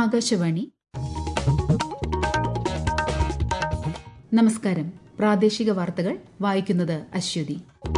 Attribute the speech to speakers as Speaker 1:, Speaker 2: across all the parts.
Speaker 1: ആകാശവാണി നമസ്കാരം പ്രാദേശിക വാർത്തകൾ വായിക്കുന്നത് അശ്വതി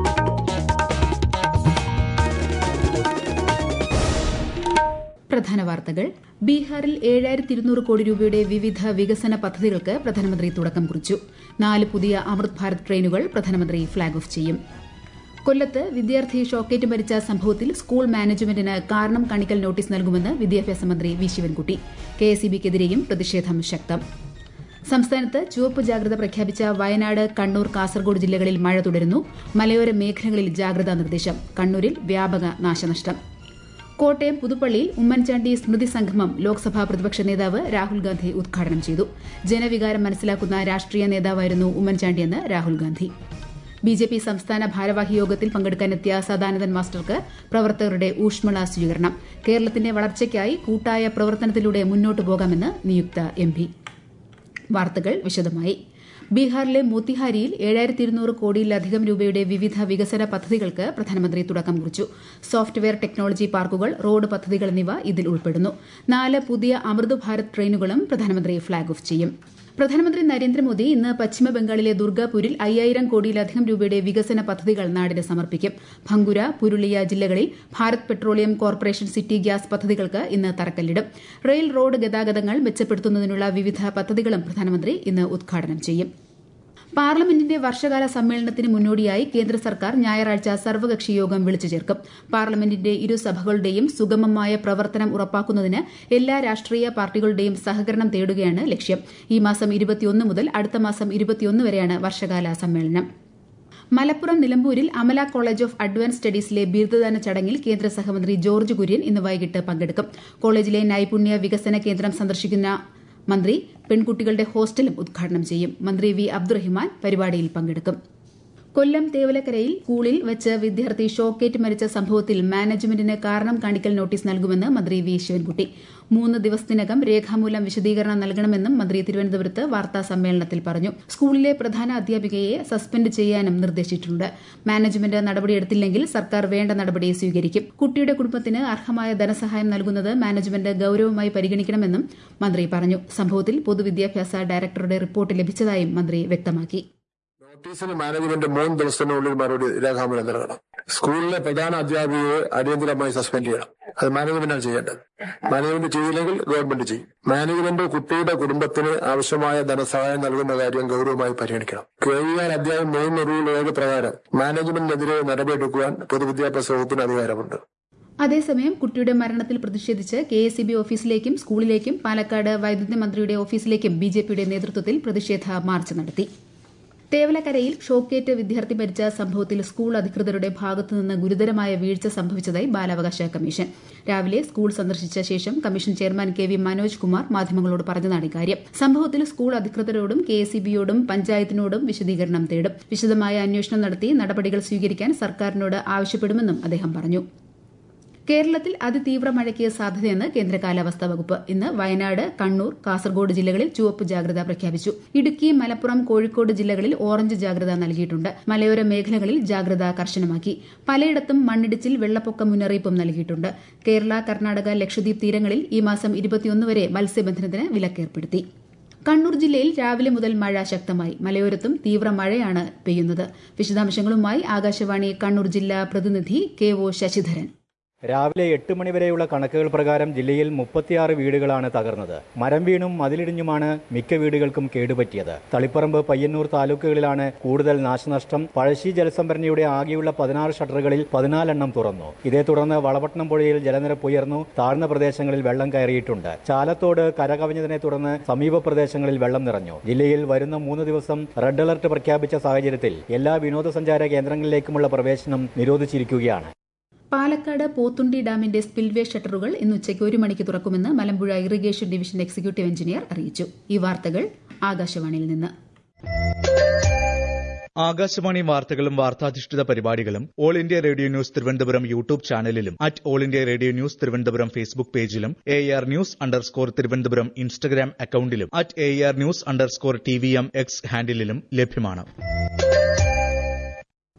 Speaker 1: പ്രധാന വാർത്തകൾ ബീഹാറിൽ ഏഴായിരത്തി ഇരുന്നൂറ് കോടി രൂപയുടെ വിവിധ വികസന പദ്ധതികൾക്ക് പ്രധാനമന്ത്രി തുടക്കം കുറിച്ചു നാല് പുതിയ അമൃത് ഭാരത് ട്രെയിനുകൾ പ്രധാനമന്ത്രി ഫ്ളാഗ് ഓഫ് ചെയ്യും കൊല്ലത്ത് വിദ്യാർത്ഥി ഷോക്കേറ്റ് മരിച്ച സംഭവത്തിൽ സ്കൂൾ മാനേജ്മെന്റിന് കാരണം കാണിക്കൽ നോട്ടീസ് നൽകുമെന്ന് വിദ്യാഭ്യാസ മന്ത്രി വി ശിവൻകുട്ടി കെഎസ്ഇബിക്കെതിരെയും പ്രതിഷേധം ശക്തം സംസ്ഥാനത്ത് ചുവപ്പ് ജാഗ്രത പ്രഖ്യാപിച്ച വയനാട് കണ്ണൂർ കാസർഗോഡ് ജില്ലകളിൽ മഴ തുടരുന്നു മലയോര മേഖലകളിൽ ജാഗ്രതാ നിർദ്ദേശം കണ്ണൂരിൽ വ്യാപക നാശനഷ്ടം കോട്ടയം പുതുപ്പള്ളിയിൽ ഉമ്മൻചാണ്ടി സ്മൃതി സംഗമം ലോക്സഭാ പ്രതിപക്ഷ നേതാവ് രാഹുൽ ഗാന്ധി ഉദ്ഘാടനം ചെയ്തു ജനവികാരം മനസ്സിലാക്കുന്ന രാഷ്ട്രീയ നേതാവായിരുന്നു ഉമ്മൻചാണ്ടിയെന്ന് Rahul Gandhi B J P സംസ്ഥാന ഭാരവാഹി യോഗത്തിൽ പങ്കെടുക്കാനെത്തിയ സദാനന്ദൻ മാസ്റ്റർക്ക് പ്രവർത്തകരുടെ ഊഷ്മള സ്വീകരണം കേരളത്തിന്റെ വളർച്ചയ്ക്കായി കൂട്ടായ പ്രവർത്തനത്തിലൂടെ മുന്നോട്ടു പോകാമെന്ന് നിയുക്ത എം പി വാർത്തകൾ വിശദമായി ബീഹാറിലെ മോത്തിഹാരിയിൽ ഏഴായിരത്തി ഇരുന്നൂറ് കോടിയിലധികം രൂപയുടെ വിവിധ വികസന പദ്ധതികൾക്ക് പ്രധാനമന്ത്രി തുടക്കം കുറിച്ചു സോഫ്റ്റ്വെയർ ടെക്നോളജി പാർക്കുകൾ റോഡ് പദ്ധതികൾ എന്നിവ ഇതിൽ ഉൾപ്പെടുന്നു നാല് പുതിയ അമൃത് ഭാരത് ട്രെയിനുകളും പ്രധാനമന്ത്രി ഫ്ളാഗ് ഓഫ് ചെയ്യും പ്രധാനമന്ത്രി നരേന്ദ്രമോദി ഇന്ന് പശ്ചിമബംഗാളിലെ ദുർഗാപൂരിൽ അയ്യായിരം കോടിയിലധികം രൂപയുടെ വികസന പദ്ധതികൾ നാടിന് സമർപ്പിക്കും ഭങ്കുര പുരുളിയ ജില്ലകളിൽ Bharat petroleum corporation city gas പദ്ധതികൾക്ക് ഇന്ന് തറക്കല്ലിടും റെയിൽ റോഡ് ഗതാഗതങ്ങൾ മെച്ചപ്പെടുത്തുന്നതിനുള്ള വിവിധ പദ്ധതികളും പ്രധാനമന്ത്രി ഇന്ന് ഉദ്ഘാടനം ചെയ്യും പാർലമെന്റിന്റെ വർഷകാല സമ്മേളനത്തിന് മുന്നോടിയായി കേന്ദ്ര സർക്കാർ ഞായറാഴ്ച സർവകക്ഷി യോഗം വിളിച്ചു ചേർക്കും പാർലമെന്റിന്റെ ഇരുസഭകളുടെയും സുഗമമായ പ്രവർത്തനം ഉറപ്പാക്കുന്നതിന് എല്ലാ രാഷ്ട്രീയ പാർട്ടികളുടെയും സഹകരണം തേടുകയാണ് ലക്ഷ്യം ഈ മാസം ഇരുപത്തിയൊന്ന് മുതൽ അടുത്ത മാസം ഇരുപത്തിയൊന്ന് വരെയാണ് വർഷകാല സമ്മേളനം മലപ്പുറം നിലമ്പൂരിൽ അമല കോളേജ് ഓഫ് അഡ്വാൻസ് സ്റ്റഡീസിലെ ബിരുദദാന ചടങ്ങിൽ കേന്ദ്ര സഹമന്ത്രി ജോർജ് കുര്യൻ ഇന്ന് വൈകിട്ട് പങ്കെടുക്കും കോളേജിലെ നൈപുണ്യ വികസന കേന്ദ്രം സന്ദർശിക്കുന്ന മന്ത്രി പെൺകുട്ടികളുടെ ഹോസ്റ്റലും ഉദ്ഘാടനം ചെയ്യും മന്ത്രി വി അബ്ദുറഹിമാൻ പരിപാടിയിൽ പങ്കെടുക്കും കൊല്ലം തേവലക്കരയിൽ സ്കൂളിൽ വെച്ച് വിദ്യാർത്ഥി ഷോക്കേറ്റ് മരിച്ച സംഭവത്തിൽ മാനേജ്മെന്റിന് കാരണം കാണിക്കൽ നോട്ടീസ് നൽകുമെന്ന് മന്ത്രി വി ശിവൻകുട്ടി മൂന്ന് ദിവസത്തിനകം രേഖാമൂലം വിശദീകരണം നൽകണമെന്നും മന്ത്രി തിരുവനന്തപുരത്ത് വാർത്താ സമ്മേളനത്തിൽ പറഞ്ഞു സ്കൂളിലെ പ്രധാന അധ്യാപികയെ സസ്പെൻഡ് ചെയ്യാനും നിർദ്ദേശിച്ചിട്ടുണ്ട് മാനേജ്മെന്റ് നടപടിയെടുത്തില്ലെങ്കിൽ സർക്കാർ വേണ്ട നടപടി സ്വീകരിക്കും കുട്ടിയുടെ കുടുംബത്തിന് അർഹമായ ധനസഹായം നൽകുന്നത് മാനേജ്മെന്റ് ഗൌരവമായി പരിഗണിക്കണമെന്നും മന്ത്രി പറഞ്ഞു സംഭവത്തിൽ പൊതുവിദ്യാഭ്യാസ ഡയറക്ടറുടെ റിപ്പോർട്ട് ലഭിച്ചതായും മന്ത്രി വ്യക്തമാക്കി
Speaker 2: നോട്ടീസിന് മാനേജ്മെന്റ് മൂന്ന് ദിവസത്തിനുള്ളിൽ മറുപടി രേഖാമൂലം നൽകണം സ്കൂളിലെ പ്രധാന അധ്യാപികയെ അടിയന്തരമായി സസ്പെൻഡ് ചെയ്യണം അത് മാനേജ്മെന്റാണ് ചെയ്യേണ്ടത് മാനേജ്മെന്റ് ചെയ്തില്ലെങ്കിൽ ഗവൺമെന്റ് ചെയ്യും മാനേജ്മെന്റ് കുട്ടിയുടെ കുടുംബത്തിന് ആവശ്യമായ ധനസഹായം നൽകുന്ന കാര്യം ഗൗരവമായി പരിഗണിക്കണം കഴിഞ്ഞാൽ അധ്യായം മൂന്ന് റൂൾ ഏഴ് പ്രകാരം മാനേജ്മെന്റിനെതിരെ നടപടിയെടുക്കുവാൻ പൊതുവിദ്യാഭ്യാസ വകുപ്പിന് അധികാരമുണ്ട്
Speaker 1: അതേസമയം കുട്ടിയുടെ മരണത്തിൽ പ്രതിഷേധിച്ച് കെ എസ് ബി ഓഫീസിലേക്കും സ്കൂളിലേക്കും പാലക്കാട് വൈദ്യുതി മന്ത്രിയുടെ ഓഫീസിലേക്കും ബി ജെ പിയുടെ നേതൃത്വത്തിൽ പ്രതിഷേധ മാർച്ച് നടത്തി തേവലക്കരയിൽ ഷോക്കേറ്റ് വിദ്യാർത്ഥി മരിച്ച സംഭവത്തിൽ സ്കൂൾ അധികൃതരുടെ ഭാഗത്തുനിന്ന് ഗുരുതരമായ വീഴ്ച സംഭവിച്ചതായി ബാലാവകാശ കമ്മീഷൻ രാവിലെ സ്കൂൾ സന്ദർശിച്ച ശേഷം commission chairman K V Manoj Kumar മാധ്യമങ്ങളോട് പറഞ്ഞതാണ് ഇക്കാര്യം സംഭവത്തിൽ സ്കൂൾ അധികൃതരോടും കെ എസ് ബിയോടും പഞ്ചായത്തിനോടും വിശദീകരണം തേടും വിശദമായ അന്വേഷണം നടത്തി നടപടികൾ സ്വീകരിക്കാൻ സർക്കാരിനോട് ആവശ്യപ്പെടുമെന്നും അദ്ദേഹം പറഞ്ഞു കേരളത്തിൽ അതിതീവ്ര മഴയ്ക്ക് സാധ്യതയെന്ന് കേന്ദ്ര കാലാവസ്ഥാ വകുപ്പ് ഇന്ന് വയനാട് കണ്ണൂർ കാസർഗോഡ് ജില്ലകളിൽ ചുവപ്പ് ജാഗ്രത പ്രഖ്യാപിച്ചു ഇടുക്കി മലപ്പുറം കോഴിക്കോട് ജില്ലകളിൽ ഓറഞ്ച് ജാഗ്രത നൽകിയിട്ടുണ്ട് മലയോര മേഖലകളിൽ ജാഗ്രത കർശനമാക്കി പലയിടത്തും മണ്ണിടിച്ചിൽ വെള്ളപ്പൊക്ക മുന്നറിയിപ്പും നൽകിയിട്ടുണ്ട് കേരള കർണാടക ലക്ഷദ്വീപ് തീരങ്ങളിൽ ഈ മാസം ഇരുപത്തിയൊന്ന് വരെ മത്സ്യബന്ധനത്തിന് വിലക്കേർപ്പെടുത്തി കണ്ണൂർ ജില്ലയിൽ രാവിലെ മുതൽ മഴ ശക്തമായി മലയോരത്തും തീവ്ര മഴയാണ് പെയ്യുന്നത് വിശദാംശങ്ങളുമായി ആകാശവാണി കണ്ണൂർ ജില്ലാ പ്രതിനിധി കെ ഒ ശശിധരൻ
Speaker 3: രാവിലെ എട്ട് മണിവരെയുള്ള കണക്കുകൾ പ്രകാരം ജില്ലയിൽ മുപ്പത്തിയാറ് വീടുകളാണ് തകർന്നത് മരം വീണും മതിലിടിഞ്ഞുമാണ് മിക്ക വീടുകൾക്കും കേടുപറ്റിയത് തളിപ്പറമ്പ് പയ്യന്നൂർ താലൂക്കുകളിലാണ് കൂടുതൽ നാശനഷ്ടം പഴശ്ശി ജലസംഭരണിയുടെ ആകെയുള്ള പതിനാറ് ഷട്ടറുകളിൽ പതിനാലെണ്ണം തുറന്നു ഇതേ തുടർന്ന് വളപട്ടണം പുഴയിൽ ജലനിരപ്പ് ഉയർന്നു താഴ്ന്ന പ്രദേശങ്ങളിൽ വെള്ളം കയറിയിട്ടുണ്ട് ചാലത്തോട് കരകവിഞ്ഞതിനെ തുടർന്ന് സമീപ പ്രദേശങ്ങളിൽ വെള്ളം നിറഞ്ഞു ജില്ലയിൽ വരുന്ന മൂന്ന് ദിവസം റെഡ് അലർട്ട് പ്രഖ്യാപിച്ച സാഹചര്യത്തിൽ എല്ലാ വിനോദസഞ്ചാര കേന്ദ്രങ്ങളിലേക്കുമുള്ള പ്രവേശനം നിരോധിച്ചിരിക്കുകയാണ്
Speaker 1: പാലക്കാട് പോത്തുണ്ടി ഡാമിന്റെ സ്പിൽവേ ഷട്ടറുകൾ ഇന്ന് ഉച്ചയ്ക്ക് ഒരു മണിക്ക് തുറക്കുമെന്ന് Malampuzha irrigation division executive engineer അറിയിച്ചു ഈ വാർത്തകൾ ആകാശവാണിയിൽ നിന്ന്
Speaker 4: ആകാശവാണി വാർത്തകളും വാർത്താധിഷ്ഠിത പരിപാടികളും all India radio news Thiruvananthapuram YouTube ചാനലിലും at all India radio news Thiruvananthapuram Facebook പേജിലും A R news underscore Thiruvananthapuram Instagram അക്കൌണ്ടിലും at A R news underscore T V M X ഹാൻഡിലും ലഭ്യമാണ്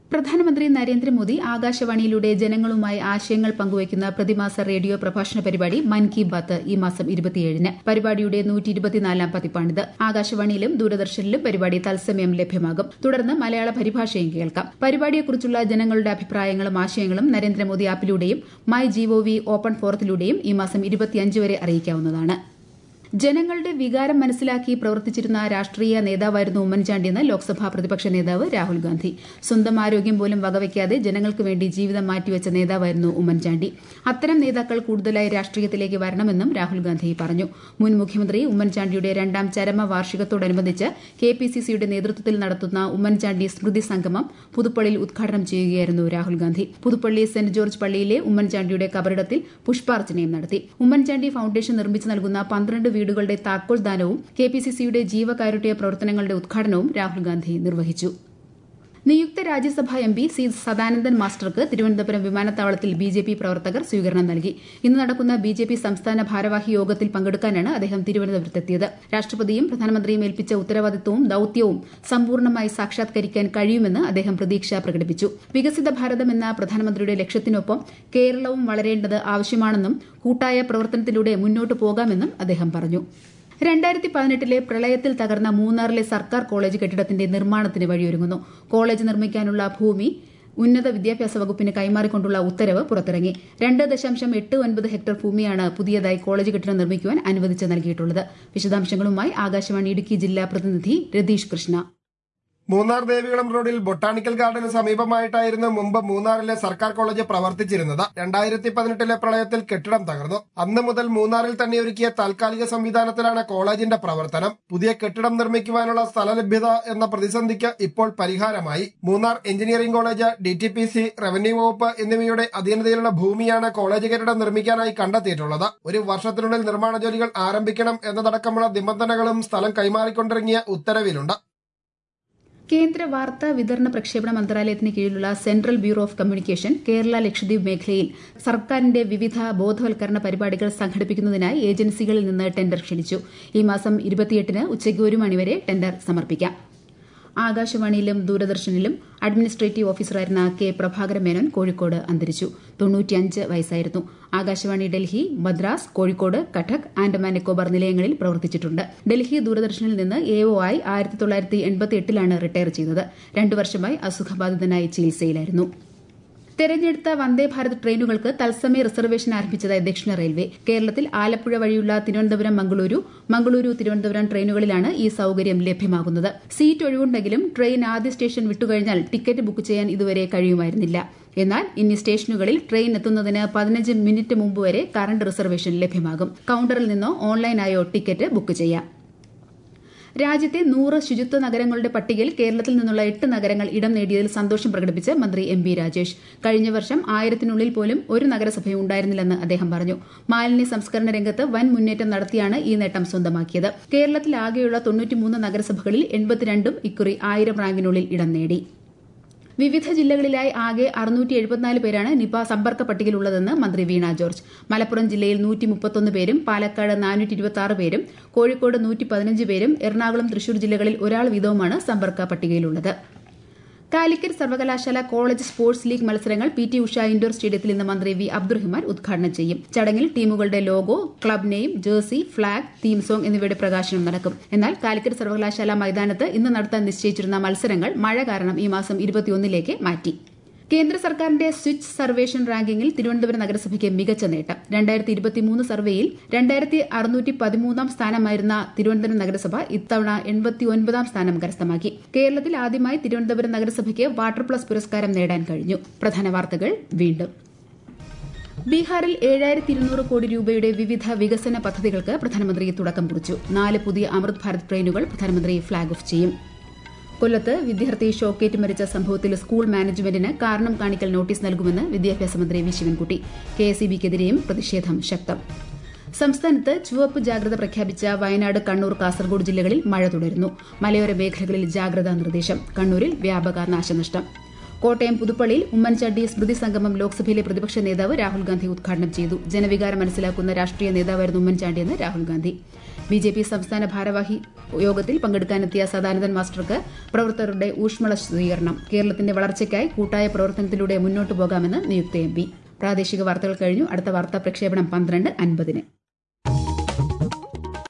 Speaker 1: പ്രധാനമന്ത്രി നരേന്ദ്രമോദി ആകാശവാണിയിലൂടെ ജനങ്ങളുമായി ആശയങ്ങൾ പങ്കുവയ്ക്കുന്ന പ്രതിമാസ റേഡിയോ പ്രഭാഷണ പരിപാടി മൻ കി ബാത്ത് ഈ മാസം ഇരുപത്തിയേഴിന് പരിപാടിയുടെ നൂറ്റി ഇരുപത്തിനാലാം പതിപ്പാണിത് ആകാശവാണിയിലും ദൂരദർശനിലും പരിപാടി തത്സമയം ലഭ്യമാകും തുടർന്ന് മലയാള പരിഭാഷയും കേൾക്കാം പരിപാടിയെക്കുറിച്ചുള്ള ജനങ്ങളുടെ അഭിപ്രായങ്ങളും ആശയങ്ങളും നരേന്ദ്രമോദി ആപ്പിലൂടെയും മൈ ജിഒവി ഓപ്പൺ ഫോറത്തിലൂടെയും ഈ മാസം ഇരുപത്തിയഞ്ച് വരെ അറിയിക്കാവുന്നതാണ് ജനങ്ങളുടെ വികാരം മനസ്സിലാക്കി പ്രവർത്തിച്ചിരുന്ന രാഷ്ട്രീയ നേതാവായിരുന്നു ഉമ്മൻചാണ്ടിയെന്ന് ലോക്സഭാ പ്രതിപക്ഷ നേതാവ് രാഹുൽ ഗാന്ധി സ്വന്തം ആരോഗ്യം പോലും വകവയ്ക്കാതെ ജനങ്ങൾക്ക് വേണ്ടി ജീവിതം മാറ്റിവെച്ച നേതാവായിരുന്നു ഉമ്മൻചാണ്ടി അത്തരം നേതാക്കൾ കൂടുതലായി രാഷ്ട്രീയത്തിലേക്ക് വരണമെന്നും രാഹുൽ ഗാന്ധി പറഞ്ഞു മുൻ മുഖ്യമന്ത്രി ഉമ്മൻചാണ്ടിയുടെ രണ്ടാം ചരമ വാർഷികത്തോടനുബന്ധിച്ച് കെ പി സി സിയുടെ നേതൃത്വത്തിൽ നടത്തുന്ന ഉമ്മൻചാണ്ടി സ്മൃതി സംഗമം പുതുപ്പള്ളിയിൽ ഉദ്ഘാടനം ചെയ്യുകയായിരുന്നു രാഹുൽ ഗാന്ധി പുതുപ്പള്ളി സെന്റ് ജോർജ് പള്ളിയിലെ ഉമ്മൻചാണ്ടിയുടെ കബറിടത്തിൽ പുഷ്പാർച്ചനയും നടത്തി ഉമ്മൻചാണ്ടി ഫൌണ്ടേഷൻ നിർമ്മിച്ചു നൽകുന്ന പന്ത്രണ്ട് വീടുകളുടെ താക്കോൽ ദാനവും കെ പി സി സിയുടെ ജീവകാരുണ്യ പ്രവർത്തനങ്ങളുടെ ഉദ്ഘാടനവും രാഹുൽ ഗാന്ധി നിർവഹിച്ചു നിയുക്ത Rajya Sabha M P C Sadanandan മാസ്റ്റർക്ക് തിരുവനന്തപുരം വിമാനത്താവളത്തിൽ ബി ജെ പി പ്രവർത്തകർ സ്വീകരണം നൽകി ഇന്ന് നടക്കുന്ന ബി ജെ പി സംസ്ഥാന ഭാരവാഹി യോഗത്തിൽ പങ്കെടുക്കാനാണ് അദ്ദേഹം തിരുവനന്തപുരത്തെത്തിയത് രാഷ്ട്രപതിയും പ്രധാനമന്ത്രിയും ഏൽപ്പിച്ച ഉത്തരവാദിത്വവും ദൌത്യവും സമ്പൂർണ്ണമായി സാക്ഷാത്കരിക്കാൻ കഴിയുമെന്ന് അദ്ദേഹം പ്രതീക്ഷ പ്രകടിപ്പിച്ചു വികസിത ഭാരതം എന്ന പ്രധാനമന്ത്രിയുടെ ലക്ഷ്യത്തിനൊപ്പം കേരളവും വളരേണ്ടത് ആവശ്യമാണെന്നും കൂട്ടായ പ്രവർത്തനത്തിലൂടെ മുന്നോട്ടു പോകാമെന്നും അദ്ദേഹം പറഞ്ഞു രണ്ടായിരത്തി പതിനെട്ടിലെ പ്രളയത്തിൽ തകർന്ന മൂന്നാറിലെ സർക്കാർ കോളേജ് കെട്ടിടത്തിന്റെ നിർമ്മാണത്തിന് വഴിയൊരുങ്ങുന്നു കോളേജ് നിർമ്മിക്കാനുള്ള ഭൂമി ഉന്നത വിദ്യാഭ്യാസ വകുപ്പിന് കൈമാറിക്കൊണ്ടുള്ള ഉത്തരവ് പുറത്തിറങ്ങി രണ്ട് ദശാംശം എട്ട് ഒൻപത് ഹെക്ടർ ഭൂമിയാണ് പുതിയതായി കോളേജ് കെട്ടിടം നിർമ്മിക്കുവാൻ അനുവദിച്ച് നൽകിയിട്ടുള്ളത് വിശദാംശങ്ങളുമായി ആകാശവാണി ഇടുക്കി ജില്ലാ പ്രതിനിധി രതീഷ് കൃഷ്ണ
Speaker 5: മൂന്നാർ ദേവികുളം റോഡിൽ ബൊട്ടാണിക്കൽ ഗാർഡന് സമീപമായിട്ടായിരുന്നു മുമ്പ് മൂന്നാറിലെ സർക്കാർ കോളേജ് പ്രവർത്തിച്ചിരുന്നത് രണ്ടായിരത്തി പതിനെട്ടിലെ പ്രളയത്തിൽ കെട്ടിടം തകർന്നു അന്ന് മുതൽ മൂന്നാറിൽ തന്നെ ഒരുക്കിയ താൽക്കാലിക സംവിധാനത്തിലാണ് കോളേജിന്റെ പ്രവർത്തനം പുതിയ കെട്ടിടം നിർമ്മിക്കുവാനുള്ള സ്ഥലലഭ്യത എന്ന പ്രതിസന്ധിക്ക് ഇപ്പോൾ പരിഹാരമായി Munnar engineering college D T P C revenue വകുപ്പ് എന്നിവയുടെ അധീനതയിലുള്ള ഭൂമിയാണ് കോളേജ് കെട്ടിടം നിർമ്മിക്കാനായി കണ്ടെത്തിയിട്ടുള്ളത് ഒരു വർഷത്തിനുള്ളിൽ നിർമ്മാണ ജോലികൾ ആരംഭിക്കണം എന്നതടക്കമുള്ള നിബന്ധനകളും സ്ഥലം കൈമാറിക്കൊണ്ടിറങ്ങിയ ഉത്തരവിലുണ്ട്
Speaker 1: കേന്ദ്ര വാർത്താ വിതരണ പ്രക്ഷേപണ മന്ത്രാലയത്തിന് കീഴിലുള്ള central bureau of communication Kerala Lakshadweep മേഖലയിൽ സർക്കാരിന്റെ വിവിധ ബോധവൽക്കരണ പരിപാടികൾ സംഘടിപ്പിക്കുന്നതിനായി ഏജൻസികളിൽ നിന്ന് ടെൻഡർ ക്ഷണിച്ചു ഈ മാസം ഇരുപത്തിയെട്ടിന് ഉച്ചയ്ക്ക് ഒരു മണിവരെ ടെൻഡർ സമർപ്പിക്കാം ആകാശവാണിയിലും ദൂരദർശനിലും അഡ്മിനിസ്ട്രേറ്റീവ് ഓഫീസറായിരുന്ന കെ പ്രഭാകര മേനോൻ കോഴിക്കോട് അന്തരിച്ചു തൊണ്ണൂറ്റിയഞ്ച് വയസ്സായിരുന്നു ആകാശവാണി ഡൽഹി മദ്രാസ് കോഴിക്കോട് കട്ടക് ആൻഡമാൻ നിക്കോബാർ നിലയങ്ങളിൽ പ്രവർത്തിച്ചിട്ടുണ്ട് ഡൽഹി ദൂരദർശനിൽ നിന്ന് എ ഒ ആയി ആയിരത്തി തൊള്ളായിരത്തി എൺപത്തി എട്ടിലാണ് റിട്ടയർ ചെയ്തത് രണ്ടു വർഷമായി അസുഖബാധിതനായി ചികിത്സയിലായിരുന്നു തെരഞ്ഞെടുത്ത വന്ദേ ഭാരത് ട്രെയിനുകൾക്ക് തത്സമയ റിസർവേഷൻ ആരംഭിച്ചതായി ദക്ഷിണ റെയിൽവേ കേരളത്തിൽ ആലപ്പുഴ വഴിയുള്ള തിരുവനന്തപുരം മംഗളൂരു മംഗളൂരു തിരുവനന്തപുരം ട്രെയിനുകളിലാണ് ഈ സൌകര്യം ലഭ്യമാകുന്നത് സീറ്റ് ഒഴിവുണ്ടെങ്കിലും ട്രെയിൻ ആദ്യ സ്റ്റേഷൻ വിട്ടുകഴിഞ്ഞാൽ ടിക്കറ്റ് ബുക്ക് ചെയ്യാൻ ഇതുവരെ കഴിയുമായിരുന്നില്ല എന്നാൽ ഇനി സ്റ്റേഷനുകളിൽ ട്രെയിൻ എത്തുന്നതിന് പതിനഞ്ച് മിനിറ്റ് മുമ്പ് വരെ കറണ്ട് റിസർവേഷൻ ലഭ്യമാകും കൌണ്ടറിൽ നിന്നോ ഓൺലൈനായോ ടിക്കറ്റ് ബുക്ക് ചെയ്യാം രാജ്യത്തെ നൂറ് ശുചിത്വ നഗരങ്ങളുടെ പട്ടികയിൽ കേരളത്തിൽ നിന്നുള്ള എട്ട് നഗരങ്ങൾ ഇടം നേടിയതിൽ സന്തോഷം പ്രകടിപ്പിച്ച് മന്ത്രി എം ബി രാജേഷ് കഴിഞ്ഞ വർഷം ആയിരത്തിനുള്ളിൽ പോലും ഒരു നഗരസഭയും ഉണ്ടായിരുന്നില്ലെന്ന് അദ്ദേഹം പറഞ്ഞു മാലിന്യ സംസ്കരണ രംഗത്ത് വൻ മുന്നേറ്റം നടത്തിയാണ് ഈ നേട്ടം സ്വന്തമാക്കിയത് കേരളത്തിൽ ആകെയുള്ള തൊണ്ണൂറ്റിമൂന്ന് നഗരസഭകളിൽ എൺപത്തിരണ്ടും ഇക്കുറി ആയിരം റാങ്കിനുള്ളിൽ ഇടം നേടി വിവിധ ജില്ലകളിലായി ആകെ അറുന്നൂറ്റി എഴുപത്തിനാല് പേരാണ് നിപ സമ്പർക്ക പട്ടികയിലുള്ളതെന്ന് മന്ത്രി വീണ ജോർജ് മലപ്പുറം ജില്ലയിൽ നൂറ്റി മുപ്പത്തൊന്ന് പേരും പാലക്കാട് നാനൂറ്റി ഇരുപത്തി ആറ് പേരും കോഴിക്കോട് നൂറ്റി പതിനഞ്ച് പേരും എറണാകുളം തൃശൂർ ജില്ലകളിൽ ഒരാൾ വീതവുമാണ് സമ്പർക്ക പട്ടികയിലുള്ളത് കാലിക്കറ്റ് സർവകലാശാല കോളേജ് സ്പോർട്സ് ലീഗ് മത്സരങ്ങൾ പി ടി ഉഷ ഇൻഡോർ സ്റ്റേഡിയത്തിൽ ഇന്ന് മന്ത്രി വി അബ്ദുറഹ്മാൻ ഉദ്ഘാടനം ചെയ്യും ചടങ്ങിൽ ടീമുകളുടെ logo club name jersey flag theme song എന്നിവയുടെ പ്രകാശനം നടക്കും എന്നാൽ കാലിക്കറ്റ് സർവകലാശാല മൈതാനത്ത് ഇന്ന് നടത്താൻ നിശ്ചയിച്ചിരുന്ന മത്സരങ്ങൾ മഴ കാരണം ഈ മാസം ഇരുപത്തിയൊന്നിലേക്ക് മാറ്റി കേന്ദ്ര സർക്കാരിന്റെ സ്വിച്ച് സർവേഷൻ റാങ്കിങ്ങിൽ തിരുവനന്തപുരം നഗരസഭയ്ക്ക് മികച്ച നേട്ടം രണ്ടായിരത്തി ഇരുപത്തിമൂന്ന് സർവേയിൽ രണ്ടായിരത്തി അറുന്നൂറ്റി പതിമൂന്നാം സ്ഥാനമായിരുന്ന തിരുവനന്തപുരം നഗരസഭ ഇത്തവണ എൺപത്തി ഒൻപതാം സ്ഥാനം കരസ്ഥമാക്കി കേരളത്തിൽ ആദ്യമായി തിരുവനന്തപുരം നഗരസഭയ്ക്ക് വാട്ടർ പ്ലസ് പുരസ്കാരം നേടാൻ കഴിഞ്ഞു പ്രധാന വാർത്തകൾ വീണ്ടും ബീഹാറിൽ ഏഴായിരത്തി ഇരുന്നൂറ് കോടി രൂപയുടെ വിവിധ വികസന പദ്ധതികൾക്ക് പ്രധാനമന്ത്രി തുടക്കം കുറിച്ചു നാല് പുതിയ അമൃത് ഭാരത് ട്രെയിനുകൾ പ്രധാനമന്ത്രി ഫ്ളാഗ് ഓഫ് ചെയ്യും കൊല്ലത്ത് വിദ്യാർത്ഥി ഷോക്കേറ്റ് മരിച്ച സംഭവത്തിൽ സ്കൂൾ മാനേജ്മെന്റിന് കാരണം കാണിക്കൽ നോട്ടീസ് നൽകുമെന്ന് വിദ്യാഭ്യാസ മന്ത്രി V Sivankutty K S E ബിക്കെതിരെയും പ്രതിഷേധം ശക്തം സംസ്ഥാനത്ത് ചുവപ്പ് ജാഗ്രത പ്രഖ്യാപിച്ച വയനാട് കണ്ണൂർ കാസർഗോഡ് ജില്ലകളിൽ മഴ തുടരുന്നു മലയോര മേഖലകളിൽ ജാഗ്രതാ നിർദ്ദേശം കണ്ണൂരിൽ വ്യാപക നാശനഷ്ടം കോട്ടയം പുതുപ്പള്ളിയിൽ ഉമ്മൻചാണ്ടി സ്മൃതി സംഗമം ലോക്സഭയിലെ പ്രതിപക്ഷ നേതാവ് രാഹുൽ ഗാന്ധി ഉദ്ഘാടനം ചെയ്തു ജനവികാരം മനസ്സിലാക്കുന്ന രാഷ്ട്രീയ നേതാവായിരുന്നു ഉമ്മൻചാണ്ടിയെന്ന് Rahul Gandhi B J P സംസ്ഥാന ഭാരവാഹി യോഗത്തിൽ പങ്കെടുക്കാനെത്തിയ സദാനന്ദൻ മാസ്റ്റർക്ക് പ്രവർത്തകരുടെ ഊഷ്മള സ്വീകരണം കേരളത്തിന്റെ വളർച്ചയ്ക്കായി കൂട്ടായ പ്രവർത്തനത്തിലൂടെ മുന്നോട്ടു പോകാമെന്ന് നിയുക്ത എം പി പ്രാദേശിക വാർത്തകൾ കഴിഞ്ഞു അടുത്ത വാർത്താ പ്രക്ഷേപണം പന്ത്രണ്ട് അൻപതിന്